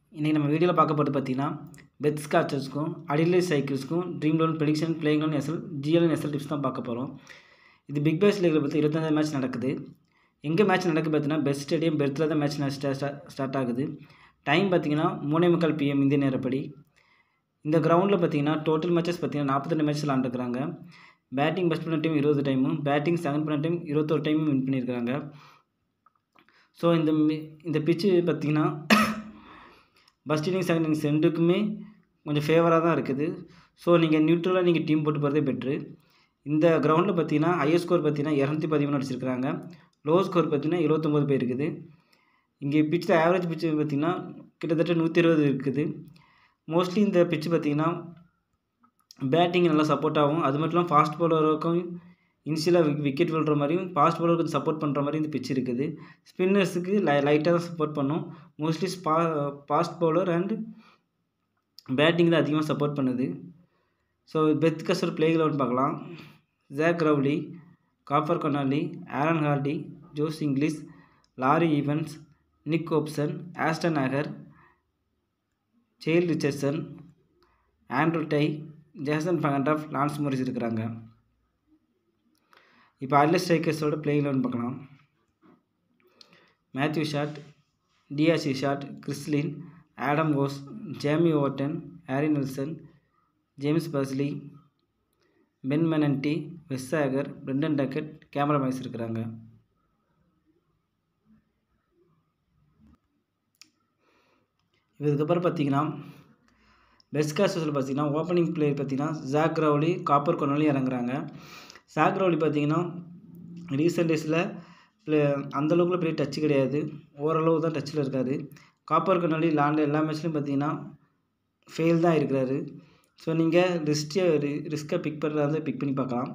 இன்றைக்கி நம்ம வீடியோவில் பார்க்க போகிறது பார்த்தீங்கன்னா பெத் ஸ்காச்சர்ஸ்க்கும் அடிலை சைக்கிள்ஸ்க்கும் dream eleven prediction playing eleven SL ஜிஎல்என் எஸ்எல் டிப்ஸ் தான் பார்க்க போகிறோம் இது பிக் பேஸ் லீக்கில் பற்றி இருபத்தஞ்சாவது மேட்ச் நடக்குது எங்கே மேட்ச் நடக்குது பார்த்தீங்கன்னா பெஸ்ட் ஸ்டேடியம் பெர்த்தில் தான் மேட்ச் ஸ்டார்ட் ஆகுது டைம் பார்த்தீங்கன்னா மூணே முக்கால் பிஎம் இந்திய நேரப்படி இந்த கிரவுண்டில் பார்த்தீங்கன்னா டோட்டல் மேட்சஸ் பார்த்தீங்கன்னா நாற்பத்தெண்டு மேட்ச் விளாண்டுருக்காங்க பேட்டிங் ஃபஸ்ட் பண்ண டீம் இருபது டைமும் பேட்டிங் செகண்ட் பண்ண டைம் இருபத்தொரு டைமும் வின் பண்ணியிருக்காங்க ஸோ இந்த மி- இந்த பிச்சு பார்த்தீங்கன்னா ஃபஸ்ட் இன்னிங்ஸ் செகண்ட் இன்னிங்ஸ் ரெண்டுக்குமே கொஞ்சம் ஃபேவராக தான் இருக்குது ஸோ நீங்கள் நியூட்ரலாக நீங்கள் டீம் போட்டு போகிறதே பெட்ரு இந்த கிரவுண்டில் பார்த்தீங்கன்னா ஹையர் ஸ்கோர் பார்த்தீங்கன்னா இரநூத்தி பதிமூணு அடிச்சிருக்காங்க லோ ஸ்கோர் பார்த்தீங்கன்னா இருபத்தொம்போது பேர் இருக்குது இங்கே பிச்சில் ஆவரேஜ் பிச்சு பார்த்தீங்கன்னா கிட்டத்தட்ட நூற்றி இருபது இருக்குது மோஸ்ட்லி இந்த பிச்சு பார்த்தீங்கன்னா பேட்டிங் நல்லா சப்போர்ட் ஆகும் அது மட்டும் இல்லாமல் ஃபாஸ்ட் பவுலருக்கும் இனிஷியலாக விக்கெட் விழுற மாதிரியும் ஃபாஸ்ட் பவுலருக்கு சப்போர்ட் பண்ணுற மாதிரி இந்த பிச் இருக்குது ஸ்பின்னர்ஸுக்கு லை லைட்டாக தான் சப்போர்ட் பண்ணும் மோஸ்ட்லி ஸ்பா ஃபாஸ்ட் பவுலர் அண்ட் பேட்டிங் தான் அதிகமாக சப்போர்ட் பண்ணுது ஸோ பெத் கஸ்டர் பிளே கிரவுண்ட் பார்க்கலாம் Zak Crawley Cooper Connolly Aaron Hardie Josh Inglis Laurie Evans Nick Hobson Ashton Agar Jhye Richardson Andrew Tye Jason Behrendorff Lance Morris இருக்கிறாங்க இப்போ Adelaide ஸ்ட்ரைக்கர்ஸோட playing eleven பார்க்கலாம் Matthew Short D'Arcy Short Chris Lynn Adam Hose Jamie Overton Harry Nielsen James Bazley Ben Manenti Wes Agar Brendan Doggett கேமரா மேக்ஸ் இருக்கிறாங்க இதுக்கப்புறம் பார்த்தீங்கன்னா Perth காஸ்டஸில் பார்த்தீங்கன்னா ஓப்பனிங் பிளேயர் பார்த்தீங்கன்னா ஜாக் ரவுலி காப்பர் கொனாலி இறங்குறாங்க ஜாக் ரவுலி பார்த்தீங்கன்னா ரீசெண்ட் டேஸில் ப்ளே அந்தளவுக்குள்ள பெரிய டச்சு கிடையாது ஓரளவு தான் டச்சில் இருக்கார் காப்பர் கொனாலி லாண்ட் எல்லா மேட்ச்லையும் பார்த்தீங்கன்னா ஃபெயில் தான் இருக்கிறாரு ஸோ நீங்கள் ரிஸ்கை ரிஸ்க்கை பிக் பண்ணுறதா இருந்தால் பிக் பண்ணி பார்க்கலாம்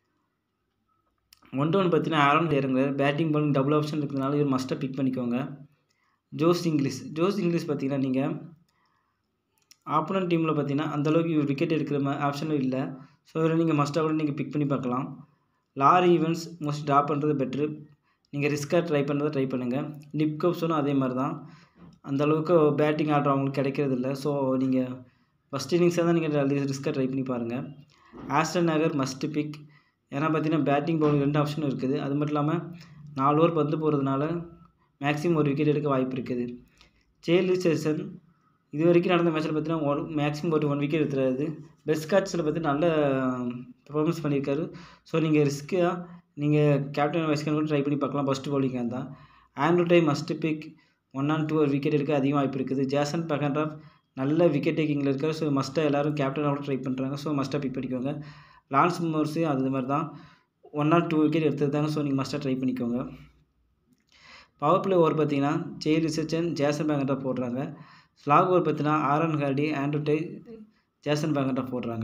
ஒன் ஒன் பார்த்தீங்கன்னா ஆரன் இறங்குறாரு பேட்டிங் பாலிங் டபுள் ஆப்ஷன் இருக்கிறதுனால இவர் மஸ்ட்டாக பிக் பண்ணிக்கோங்க ஜோஸ் இங்கிலீஷ் ஜோஸ் இங்கிலீஷ் பார்த்தீங்கன்னா நீங்கள் ஆப்போனன்ட் டீமில் பார்த்தீங்கன்னா அந்தளவுக்கு இவர் விக்கெட் எடுக்கிற மா ஆப்ஷனும் இல்லை ஸோ இதில் நீங்கள் மஸ்ட்டாக கூட நீங்கள் பிக் பண்ணி பார்க்கலாம் லாரி ஈவெண்ட்ஸ் மோஸ்ட் ட்ராப் பண்ணுறது பெட்ரு நீங்கள் ரிஸ்க்காக ட்ரை பண்ணுறதை ட்ரை பண்ணுங்கள் நிப் கப்ஸனும் அதே மாதிரி தான் அந்தளவுக்கு பேட்டிங் ஆடுறவங்களுக்கு கிடைக்கிறது இல்லை ஸோ நீங்கள் ஃபஸ்ட் இன்னிங்ஸாக தான் நீங்கள் ரிஸ்க்காக ட்ரை பண்ணி பாருங்கள் ஆஸ்டன் நகர் மஸ்ட் பிக் ஏன்னா பார்த்தீங்கன்னா பேட்டிங் பவுலிங் ரெண்டு ஆப்ஷனும் இருக்குது அது மட்டும் இல்லாமல் நாலு ஓவர் பந்து போகிறதுனால மேக்ஸிமம் ஒரு விக்கெட் எடுக்க வாய்ப்பு இருக்குது சேலி செஷன் இது வரைக்கும் நடந்த மேட்ச்சில் பார்த்தீங்கன்னா ஒரு மேக்ஸிமம் ஒரு ஒன் விக்கெட் எடுத்துறாரு பெஸ்ட் காட்சில் பார்த்து நல்ல பெர்ஃபார்மன்ஸ் பண்ணியிருக்காரு ஸோ நீங்கள் ரிஸ்க்காக நீங்கள் கேப்டன் வைஸ்கன் கூட ட்ரை பண்ணி பார்க்கலாம் ஃபஸ்ட்டு பவுலிங்காக இருந்தால் Andrew Tye must pick one on two ஒரு விக்கெட் எடுக்க அதிக வாய்ப்பு இருக்குது ஜேசன் பகன்ராஃப் நல்ல விக்கெட் டேக்கிங்கில் இருக்கார் ஸோ மஸ்ட்டாக எல்லோரும் கேப்டனாக ட்ரை பண்ணுறாங்க ஸோ மஸ்ட்டாக பிக் பண்ணிக்கோங்க லான்ஸ் மோர்ஸு அது மாதிரி தான் ஒன் ஆர் டூ விக்கெட் எடுத்துருந்தாங்க ஸோ நீங்கள் மஸ்ட்டாக ட்ரை பண்ணிக்கோங்க பவர் பிளே ஓவர் பார்த்தீங்கன்னா ஜெய் ரிசர்ச்சன் ஜேசன் பேங்கட்டா போடுறாங்க ஸ்லாக் ஓவர் பார்த்தீங்கன்னா Aaron Hardie Andrew Tye Jason பேங்கட்டா போடுறாங்க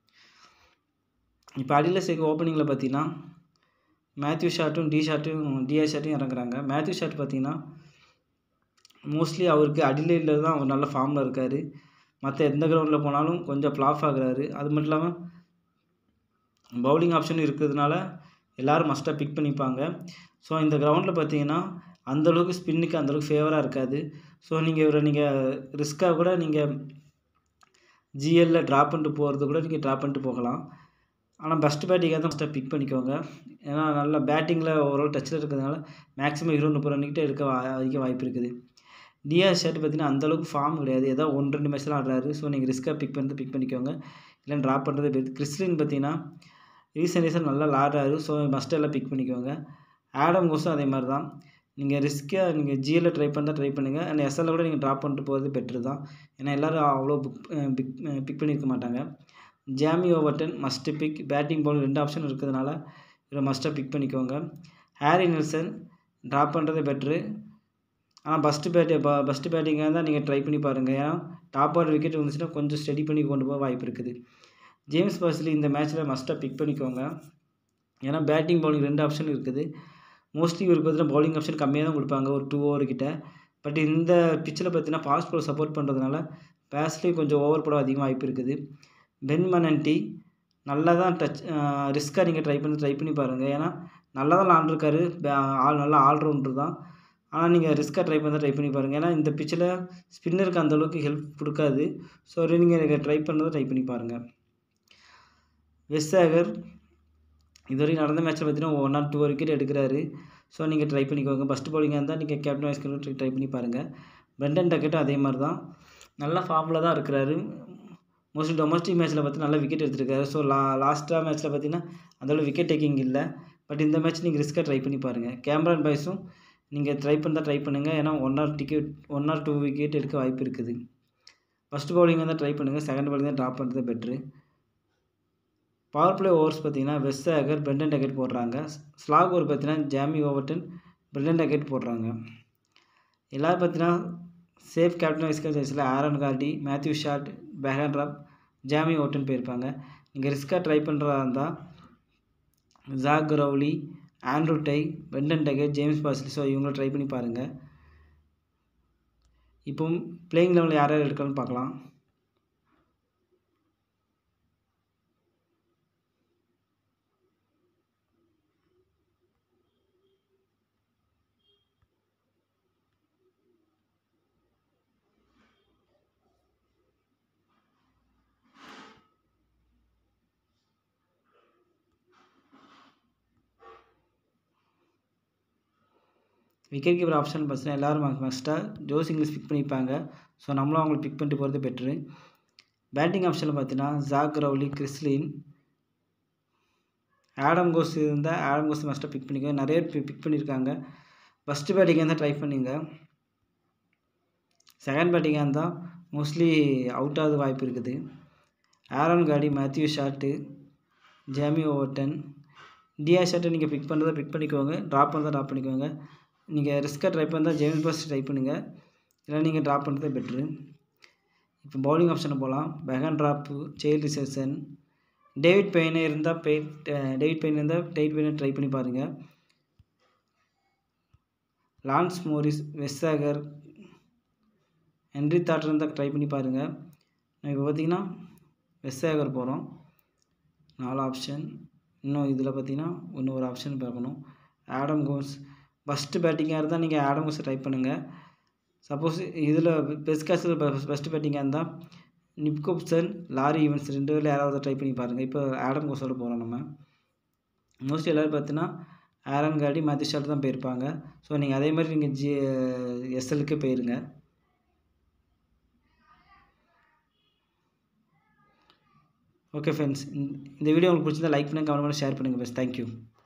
இப்போ அடியில் சேர்க்க ஓப்பனிங்கில் பார்த்தீங்கன்னா மேத்யூ ஷாட்டும் டி ஷாட்டும் டிஆர் ஷாட்டும் இறங்குறாங்க மேத்யூ ஷாட் பார்த்தீங்கன்னா மோஸ்ட்லி அவருக்கு அடிலையில் தான் அவர் நல்ல ஃபார்மில் இருக்கார் மற்ற எந்த கிரவுண்டில் போனாலும் கொஞ்சம் ஃப்ளாப் ஆகுறாரு அது மட்டும் இல்லாமல் பவுலிங் ஆப்ஷன் இருக்கிறதுனால எல்லோரும் மஸ்ட்டாக பிக் பண்ணிப்பாங்க ஸோ இந்த கிரவுண்டில் பார்த்தீங்கன்னா அந்தளவுக்கு ஸ்பின்னுக்கு அந்தளவுக்கு ஃபேவராக இருக்காது ஸோ நீங்கள் இவரை நீங்கள் ரிஸ்க்காக கூட நீங்கள் ஜிஎல்ல ட்ராப் பண்ணிட்டு போகிறது கூட நீங்கள் ட்ராப் பண்ணிட்டு போகலாம் ஆனால் பெஸ்ட் பேட்டிங்காக தான் ஃபஸ்ட்டாக பிக் பண்ணிக்கோங்க ஏன்னா நல்ல பேட்டிங்கில் ஓரளவு டச்சில் இருக்கிறதுனால மேக்ஸிமம் இருபது முப்பது ரன்கிட்ட எடுக்க வா- அதிக வாய்ப்பு இருக்குது டிஆர் ஷர்ட் பார்த்தீங்கன்னா அந்தளவுக்கு ஃபார்ம் கிடையாது ஏதோ ஒன்று ரெண்டு மேட்ச் தான் ஆடுறாரு ஸோ நீங்கள் ரிஸ்க்காக பிக் பண்ணிட்டு பிக் பண்ணிக்கோங்க இல்லை ட்ராப் பண்ணுறது பெரிய கிறிஸ்லின் பார்த்தீங்கன்னா ரீசன்ட் ரீசன் நல்லா ஆடுறாரு ஸோ மஸ்ட் எல்லாம் பிக் பண்ணிக்கோங்க ஆடம் கோஸும் அதே மாதிரி தான் நீங்கள் ரிஸ்க்காக நீங்கள் ஜிஎல்ல ட்ரை பண்ணால் ட்ரை பண்ணுங்கள் அண்ட் எஸ்எல்ல கூட நீங்கள் ட்ராப் பண்ணிட்டு போகிறது பெட்ரு தான் ஏன்னா எல்லோரும் அவ்வளோ புக் பிக் பிக் பண்ணியிருக்க மாட்டாங்க Jamie Overton must pick batting bowling ரெண்டு ஆப்ஷன் இருக்கிறதுனால இதை மஸ்ட்டாக பிக் பண்ணிக்கோங்க ஹாரி நெல்சன் ட்ராப் பண்ணுறது பெட்ரு ஆனால் ஃபஸ்ட்டு பேட்டி ஃபஸ்ட்டு பேட்டிங்காக தான் நீங்கள் ட்ரை பண்ணி பாருங்கள் ஏன்னா டாப் ஆர்டர் விக்கெட் வந்துச்சுன்னா கொஞ்சம் ஸ்டடி பண்ணி கொண்டு போக வாய்ப்பு இருக்குது ஜேம்ஸ் பர்ஸ்லி இந்த மேட்ச்சில் மஸ்ட்டாக பிக் பண்ணிக்கோங்க ஏன்னா பேட்டிங் பவுலிங் ரெண்டு ஆப்ஷன் இருக்குது மோஸ்ட்லி இவருக்கு பார்த்தீங்கன்னா பவுலிங் ஆப்ஷன் கம்மியாக தான் கொடுப்பாங்க ஒரு டூ ஓவர் கிட்ட பட் இந்த பிச்சில் பார்த்தீங்கன்னா ஃபாஸ்ட் பால் சப்போர்ட் பண்ணுறதுனால பேஸ்லேயும் கொஞ்சம் ஓவர் போட அதிகமாக வாய்ப்பு இருக்குது பென் மனன்டி நல்லா தான் டச் ரிஸ்க்காக நீங்கள் ட்ரை பண்ணி ட்ரை பண்ணி பாருங்கள் ஏன்னா நல்லா தான் விளாண்டுருக்காரு ஆள் நல்லா ஆல்ரவுண்டர் தான் ஆனால் நீங்கள் ரிஸ்க்காக ட்ரை பண்ணால் ட்ரை பண்ணி பாருங்கள் ஏன்னா இந்த பிச்சில் ஸ்பின்னருக்கு அந்தளவுக்கு ஹெல்ப் கொடுக்காது ஸோ நீங்கள் ட்ரை பண்ணதை ட்ரை பண்ணி பாருங்கள் வெஸ்ஸாகர் இதுவரைக்கும் நடந்த மேட்ச்சில் பார்த்தீங்கன்னா ஒன் ஆர் டூ விக்கெட் எடுக்கிறாரு ஸோ நீங்கள் ட்ரை பண்ணிக்கோங்க ஃபஸ்ட் பவுலிங்காக இருந்தால் நீங்கள் கேப்டன் வைஸ் கேப்டன் ட்ரை பண்ணி பாருங்கள் பிரெண்டன் டக்கெட்டும் அதே மாதிரி தான் நல்ல ஃபார்மில் தான் இருக்கிறாரு மோஸ்ட்லி டொமஸ்டிக் மேட்ச்சில் பார்த்து நல்லா விக்கெட் எடுத்திருக்காரு ஸோ லா லாஸ்ட்டாக மேட்ச்சில் பார்த்தீங்கன்னா அந்தளவு விக்கெட் டேக்கிங் இல்லை பட் இந்த மேட்ச் நீங்கள் ரிஸ்க்காக ட்ரை பண்ணி பாருங்கள் கேமரான் பாய்ஸும் நீங்கள் ட்ரை பண்ணால் ட்ரை பண்ணுங்கள் ஏன்னா one or ticket one or two wicket எடுக்க வாய்ப்பு இருக்குது ஃபஸ்ட் பவுலிங் தான் ட்ரை பண்ணுங்கள் செகண்ட் பவுலிங் தான் ட்ராப் பண்ணுறது பெட்ரு பவர் பிளே ஓவர்ஸ் பார்த்தீங்கன்னா வெஸ்ஸாகர் பிரெண்டன் டக்கெட் போடுறாங்க ஸ்லாக் ஓவர் பார்த்தீங்கன்னா ஜாமி ஓவர்டன் பிரெண்டன் டக்கெட் போடுறாங்க எல்லோரும் பார்த்தீங்கன்னா சேஃப் கேப்டன் வைஸ் கேப்டன்ஸில் ஆரன் கார்டி மேத்யூ ஷாட் பெஹன் ராப் ஜாமி ஓட்டன் போயிருப்பாங்க நீங்கள் ரிஸ்க்காக ட்ரை பண்ணுறதா இருந்தால் Zak Crawley Andrew Tye Brendan Doggett James Bazley so இவங்கள ட்ரை பண்ணி பாருங்கள் இப்போ பிளேயிங் லெவலில் யார் யார் எடுக்கலாம்னு பார்க்கலாம் விக்கெட் கீப்பர் ஆப்ஷன் பார்த்தீங்கன்னா எல்லோரும் மஸ்ட்டாக ஜோஸ் இங்கிலீஷ் பிக் பண்ணியிருப்பாங்க ஸோ நம்மளும் அவங்களை பிக் பண்ணிட்டு போகிறது பெட்ரு பேட்டிங் ஆப்ஷனில் பார்த்தீங்கன்னா Zak Crawley Chris Lynn Adam Hose இருந்தால் ஆடம் கோஸ் மஸ்ட்டாக பிக் பண்ணிக்க நிறைய பேர் பிக் பண்ணியிருக்காங்க ஃபஸ்ட்டு பேட்டிங்காக இருந்தால் ட்ரை பண்ணிங்க செகண்ட் பேட்டிங்காக இருந்தால் மோஸ்ட்லி அவுட் ஆகுது வாய்ப்பு இருக்குது Aaron Hardie Matthew Short Jamie Overton டிஆ ஷாட்டை நீங்கள் பிக் பண்ணுறதை பிக் பண்ணிக்கோங்க ட்ராப் பண்ணுறதை ட்ராப் பண்ணிக்கோங்க நீங்கள் ரிஸ்க்காக ட்ரை பண்ணால் ஜேம்ஸ் பாஸ் ட்ரை பண்ணுங்கள் இல்லை நீங்கள் ட்ராப் பண்ணுறதே பெட்ரு இப்போ பவுலிங் ஆப்ஷனை போகலாம் பெகன் ட்ராப்பு செயல் ரிசர்சன் டேவிட் பெயினே இருந்தால் பெய் டேவிட் பெயின் இருந்தால் டேவிட் பெயினை ட்ரை பண்ணி பாருங்கள் லான்ஸ் மோரிஸ் வெஸ்ஸாகர் ஹென்ரி தாட் இருந்தால் ட்ரை பண்ணி பாருங்கள் நான் இப்போ பார்த்தீங்கன்னா வெஸ்ஸாகர் போகிறோம் நாலு ஆப்ஷன் இன்னும் இதில் பார்த்தீங்கன்னா இன்னும் ஒரு ஆப்ஷன் பார்க்கணும் ஆடம் கோன்ஸ் ஃபஸ்ட்டு பேட்டிங்காக இருந்தால் நீங்கள் ஆடம் கோஸை ட்ரை பண்ணுங்கள் சப்போஸ் இதில் பெஸ்ட் காசில் ஃபஸ்ட்டு பேட்டிங்காக இருந்தால் நிப்கோப்சன் லாரி ஈவன்ஸ் ரெண்டு பேரில் யாராவது ட்ரை பண்ணி பாருங்கள் இப்போ ஆடம் கோஸோட போகிறோம் நம்ம மோஸ்ட்லி எல்லோரும் பார்த்தீங்கன்னா ஆரன் காடி மேத்யூ ஷாட் தான் போயிருப்பாங்க ஸோ நீங்கள் அதே மாதிரி நீங்கள் ஜி எஸ்எல்லுக்கு போயிருங்க ஓகே ஃப்ரெண்ட்ஸ் இந்த வீடியோ உங்களுக்கு பிடிச்சிருந்தா லைக் பண்ணுங்கள் கமெண்ட் பண்ணி ஷேர் பண்ணுங்கள் பெஸ்ட் தேங்க்யூ